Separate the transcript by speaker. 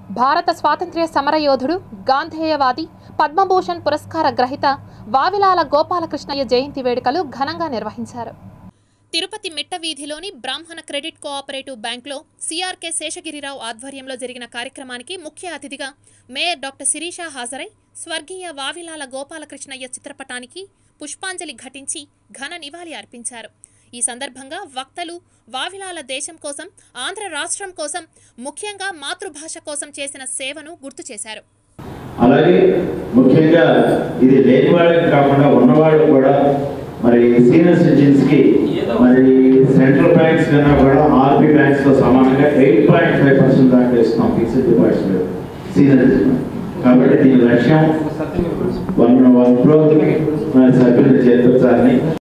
Speaker 1: భారత స్వాతంత్ర్య సమరయోధుడు గాంధేయవాది పద్మభూషణ్ పురస్కార గ్రహీత వావిలాల గోపాలకృష్ణయ్య జయంతి వేడుకలు ఘనంగా నిర్వహించారు తిరుపతి మిట్ట వీధిలోని బ్రాహ్మణ క్రెడిట్ కోఆపరేటివ్ బ్యాంక్లో సిఆర్కే శేషగిరిరావు ఆధ్వర్యంలో జరిగిన కార్యక్రమానికి ముఖ్య అతిథిగా మేయర్ డాక్టర్ శిరీష హాజరై స్వర్గీయ వావిలాల గోపాలకృష్ణయ్య చిత్రపటానికి పుష్పాంజలి ఘటించి ఘన నివాళి అర్పించారు ఈ సందర్భంగా వక్తలు వావిలాల దేశం కోసం ఆంధ్ర రాష్ట్రం కోసం ముఖ్యంగా మాతృభాష కోసం చేసిన సేవను గుర్తు చేశారు
Speaker 2: అలాగే ముఖ్యంగా ఇది లేని వాళ్ళకి కాకుండా ఉన్నవాళ్ళు కూడా మరి సీనియర్ సిటిజన్స్ కి మరి సెంట్రల్ బ్యాంక్స్ కన్నా కూడా ఆర్బీ బ్యాంక్స్ తో సమానంగా ఎయిట్ పాయింట్ ఫైవ్ పర్సెంట్ దాకా ఇస్తున్నాం ఫిక్స్డ్ డిపాజిట్ సీనియర్ సిటిజన్ కాబట్టి దీని లక్ష్యం వన్ వన్ క్రోత్ సభ్యులు చేర్చాలని